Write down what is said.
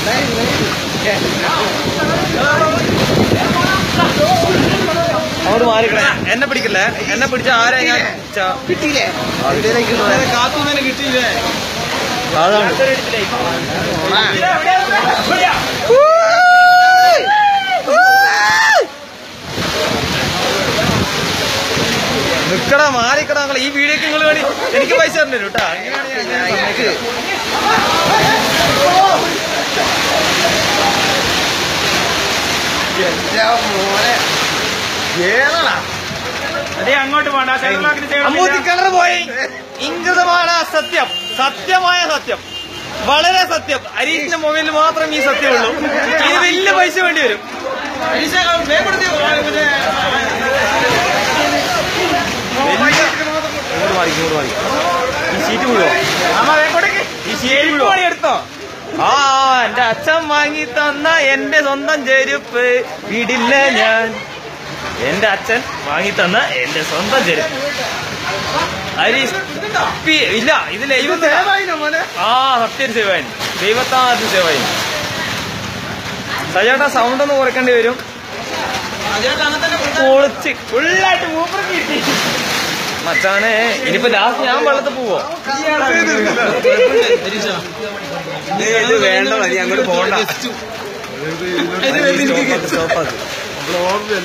അങ്ങോട്ട് മാറിക്കണേ എന്നെ പിടിക്കല്ലേ എന്നെ പിടിച്ച ആരെ ഞാൻ ച- കിട്ടിയില്ലേ കാത്തുനിന്ന് കിട്ടിയില്ലേ അതാണ് നിക്കടാ മാറിക്കടാ നിങ്ങള് ഈ വീഡിയോക്ക് നിങ്ങൾ വേണ്ടി എനിക്ക് പൈസ തരണ്ടേ കേട്ടാ അങ്ങനെയാണ് ഞാൻ ഞാൻ സമ്മതിച്ചത്. ഏതാ അതെ അങ്ങോട്ട് പോണ്ട സെൻട്രലാക്കിന് അമ്മൂത്തി കിണർ പോയി ഇംഗിതമാണ് സത്യം സത്യമായ സത്യം വളരെ സത്യം അരീഷിന്റെ മൊബൈലിൽ മാത്രം ഈ സത്യമുള്ളൂ ഇത് വലിയ പൈസ വേണ്ടി വരും ഇങ്ങോട്ട് മാറി ഇങ്ങോട്ട് മാറി ഈ സീറ്റ് വീഴോ ഈ സീറ്റ് വീഴോ എടുത്തോ ആ എന്റെ അച്ഛൻ വാങ്ങി തന്ന എന്റെ സ്വന്തം ചെരുപ്പ് വിടില്ല ഞാൻ എന്റെ അച്ഛൻ വാങ്ങി തന്ന എന്റെ സ്വന്തം ചെരുപ്പ് ഹരീഷ് പി- ഇല്ല ഇത് ലൈവ് ആ സത്യം സേവായി ദൈവത്താദ്യം സേവായി സജേട്ടാ സൗണ്ട് ഒന്ന് കുറയ്ക്കേണ്ടി വരും പൊളിച്ച് ഫുള്ളായിട്ട് മൂപ്പർക്ക് കിട്ടി മച്ചാനെ ഇനിയിപ്പോ ലാസ്റ്റ് ഞാൻ വെള്ളത്തിൽ പോവോ ഇത് വേണ്ട മതി അങ്ങോട്ട് പോകണ്ട സ്റ്റോപ്പാക്ക് സ്റ്റോപ്പാക്ക്